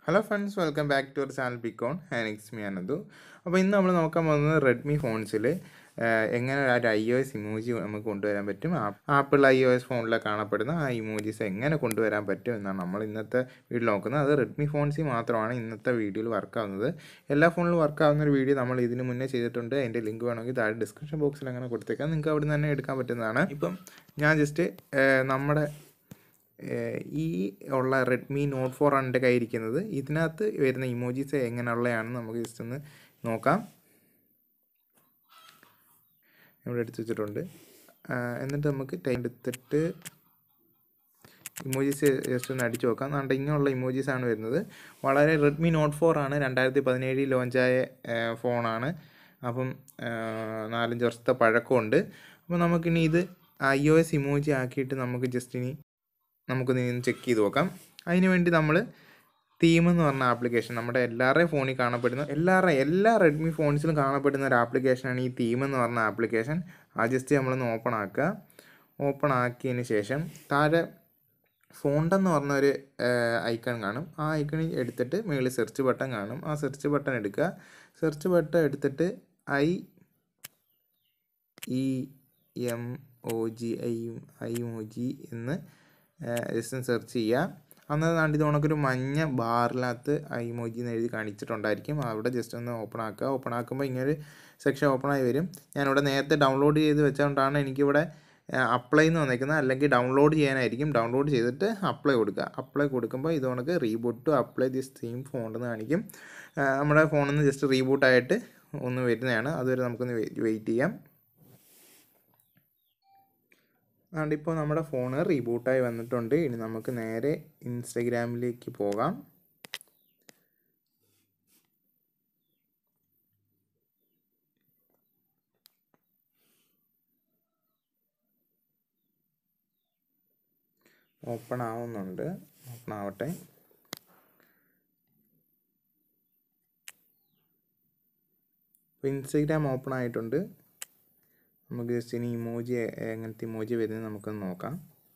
hello friends welcome back to our channel ബിക്കോൺ ആനിക്സ് me Ananthu അപ്പോൾ ഇന്ന് നമ്മൾ നോക്കാൻ പോകുന്നത് റെഡ്മി ഫോൺസിൽ എങ്ങനെ ഒരു ഐ ഒ എസ് ഇമോജി നമുക്ക് കൊണ്ടുവരാൻ പറ്റും ആപ്പിൾ ഐ ഒ എസ് ഫോണിൽ കാണപ്പെടുന്ന ആ ഇമോജീസ് എങ്ങനെ കൊണ്ടുവരാൻ പറ്റും എന്നാണ് നമ്മൾ ഇന്നത്തെ വീഡിയോ നോക്കുന്നത് അത് റെഡ്മി ഫോൺസിൽ മാത്രമാണ് ഇന്നത്തെ വീഡിയോയിൽ വർക്ക് ആവുന്നത് എല്ലാ ഫോണിലും വർക്ക് ആവുന്ന ഒരു വീഡിയോ നമ്മൾ ഇതിന് മുന്നേ ചെയ്തിട്ടുണ്ട് അതിൻ്റെ ലിങ്ക് വേണമെങ്കിൽ താഴെ ഡിസ്ക്രിപ്ഷൻ ബോക്സിൽ അങ്ങനെ കൊടുത്തേക്കാം നിങ്ങൾക്ക് അവിടെ നിന്ന് തന്നെ എടുക്കാൻ പറ്റുന്നതാണ് ഇപ്പം ഞാൻ ജസ്റ്റ് നമ്മുടെ ഏഹ് ഈ ഉള്ള റെഡ്മി നോട്ട് ഫോർ ആണ് എൻ്റെ കയ്യിരിക്കുന്നത് ഇതിനകത്ത് വരുന്ന ഇമോജീസ് എങ്ങനെയുള്ളതാണെന്ന് നമുക്ക് ജസ്റ്റ് ഒന്ന് നോക്കാം ഇവിടെ എടുത്ത് വെച്ചിട്ടുണ്ട് ആഹ് എന്നിട്ട് നമുക്ക് ടൈം എടുത്തിട്ട് ഇമോജീസ് ജസ്റ്റ് ഒന്ന് അടിച്ചു നോക്കാം അതുകൊണ്ട് ഇങ്ങനെയുള്ള ഇമോജീസ് ആണ് വരുന്നത് വളരെ റെഡ്മി നോട്ട് ഫോർ ആണ് രണ്ടായിരത്തി പതിനേഴിൽ ലോഞ്ചായ ഫോണാണ് അപ്പം ആഹ് നാലഞ്ച് വർഷത്തെ പഴക്കമുണ്ട് അപ്പോൾ നമുക്കിനി ഇത് ഐ ഒ എസ് ഇമോജി ആക്കിയിട്ട് നമുക്ക് ജസ്റ്റ് ഇനി നമുക്കൊന്ന് ഇനി ചെക്ക് ചെയ്ത് നോക്കാം അതിന് വേണ്ടി നമ്മൾ തീം എന്ന് പറഞ്ഞ ആപ്ലിക്കേഷൻ നമ്മുടെ എല്ലാവരുടെയും ഫോണിൽ കാണപ്പെടുന്ന എല്ലാവരുടെയും എല്ലാ റെഡ്മി ഫോൺസിലും കാണപ്പെടുന്ന ഒരു ആപ്ലിക്കേഷനാണ് ഈ തീം എന്ന് പറഞ്ഞ ആപ്ലിക്കേഷൻ ആ ജസ്റ്റ് നമ്മളൊന്ന് ഓപ്പൺ ആക്കുക ഓപ്പൺ ആക്കിയതിന് ശേഷം താഴെ ഫോണ്ട് എന്ന് പറഞ്ഞ ഒരു ഐക്കൺ കാണും ആ ഐക്കണിൽ എടുത്തിട്ട് മുകളിൽ സെർച്ച് ബട്ടൺ കാണും ആ സെർച്ച് ബട്ടൺ എടുക്കുക സെർച്ച് ബട്ടൺ എടുത്തിട്ട് I E M O G I I O G എന്ന് ജസ്റ്റ് സെർച്ച് ചെയ്യുക അന്നേരം നാണ്ട് ഇത് കണക്കൊരു മഞ്ഞ ബാറിനകത്ത് ഐമോജി എന്ന് എഴുതി കാണിച്ചിട്ടുണ്ടായിരിക്കും അവിടെ ജസ്റ്റ് ഒന്ന് ഓപ്പൺ ആക്കുക ഓപ്പൺ ആക്കുമ്പോൾ ഇങ്ങനൊരു സെക്ഷൻ ഓപ്പൺ ആയി വരും ഞാനിവിടെ നേരത്തെ ഡൗൺലോഡ് ചെയ്ത് വെച്ചുകൊണ്ടാണ് എനിക്കിവിടെ അപ്ലൈ എന്ന് വന്നേക്കുന്നത് അല്ലെങ്കിൽ ഡൗൺലോഡ് ചെയ്യാനായിരിക്കും ഡൗൺലോഡ് ചെയ്തിട്ട് അപ്ലൈ കൊടുക്കുക അപ്ലൈ കൊടുക്കുമ്പോൾ ഇത് കണക്ക് reboot to apply this theme phone എന്ന് കാണിക്കും നമ്മുടെ ഫോണിൽ നിന്ന് ജസ്റ്റ് റീബൂട്ടായിട്ട് ഒന്ന് വരുന്നതാണ് അതുവരെ നമുക്കൊന്ന് വെയിറ്റ് ചെയ്യാം അതുകൊണ്ട് ഇപ്പോൾ നമ്മുടെ ഫോണ് റീബൂട്ടായി വന്നിട്ടുണ്ട് ഇനി നമുക്ക് നേരെ ഇൻസ്റ്റഗ്രാമിലേക്ക് പോകാം ഓപ്പൺ ആവുന്നുണ്ട് ഓപ്പൺ ആവട്ടെ ഇപ്പോൾ ഇൻസ്റ്റഗ്രാം ഓപ്പൺ ആയിട്ടുണ്ട് നമുക്ക് ജസ്റ്റ് ഇനി ഇമോജി എങ്ങനത്തെ ഇമോജി വരുന്നത് നമുക്കൊന്ന് നോക്കാം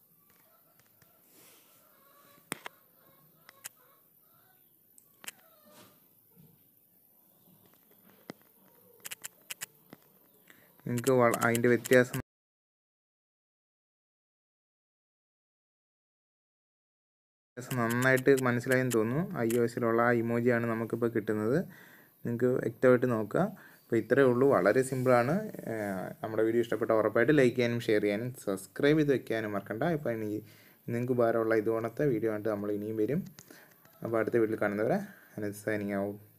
നിങ്ങൾക്ക് അതിൻ്റെ വ്യത്യാസം നന്നായിട്ട് മനസ്സിലായെന്ന് തോന്നുന്നു ഐ ഒ എസിലുള്ള ആ ഇമോജിയാണ് നമുക്കിപ്പോൾ കിട്ടുന്നത് നിങ്ങൾക്ക് വ്യക്തമായിട്ട് നോക്കുക അപ്പോൾ ഇത്രയേ ഉള്ളൂ വളരെ സിമ്പിളാണ് നമ്മുടെ വീഡിയോ ഇഷ്ടപ്പെട്ട ഉറപ്പായിട്ട് ലൈക്ക് ചെയ്യാനും ഷെയർ ചെയ്യാനും സബ്സ്ക്രൈബ് ചെയ്ത് വെക്കാനും മറക്കണ്ട ഇപ്പോൾ ഇനി നിങ്ങൾക്ക് ഉപകാരമുള്ള ഇതുപോലത്തെ വീഡിയോ ആയിട്ട് നമ്മൾ ഇനിയും വരും അപ്പോൾ അടുത്ത വീട്ടിൽ കാണുന്നവരെ സൈനിങ് ആവും